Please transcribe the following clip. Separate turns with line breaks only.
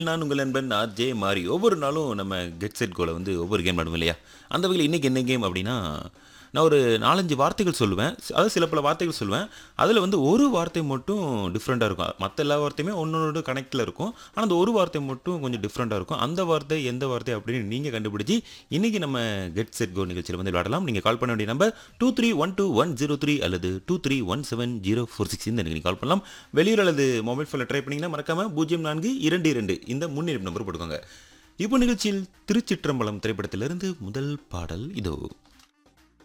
நான் உங்கள் நண்பன் ஆர் ஜே மாரி ஒவ்வொரு நாளும் நம்ம கெட் செட் கோல வந்து ஒவ்வொரு கேம் ஆடுவோம் இல்லையா அந்த வகையில் இன்றைக்கி என்ன கேம் அப்படின்னா நான் ஒரு நாலஞ்சு வார்த்தைகள் சொல்லுவேன் அதாவது சில பல வார்த்தைகள் சொல்லுவேன் அதில் வந்து ஒரு வார்த்தை மட்டும் டிஃப்ரெண்ட்டாக இருக்கும் மற்ற எல்லா வார்த்தையுமே ஒன்னொன்று கனெக்டில் இருக்கும் ஆனால் அந்த ஒரு வார்த்தை மட்டும் கொஞ்சம் டிஃப்ரெண்ட்டாக இருக்கும் அந்த வார்த்தை எந்த வார்த்தை அப்படின்னு நீங்கள் கண்டுபிடிச்சி இன்றைக்கி நம்ம கெட் செட் கோ நிகழ்ச்சியில் வந்து விளையாடலாம் நீங்கள் கால் பண்ண வேண்டிய number two three one two one zero three அல்லது two three one seven zero four six இந்த நீங்கள் கால் பண்ணலாம் வெளியூர் அல்லது மொபைல் ஃபோனில் ட்ரை பண்ணிங்கன்னா மறக்காமல் பூஜ்ஜியம் நான்கு இரண்டு இரண்டு இந்த முன்னிருப்பு நம்பர் போட்டுக்கோங்க இப்போ நிகழ்ச்சியில் திருச்சிற்றம்பலம் திரைப்படத்திலிருந்து முதல் பாடல் இதோ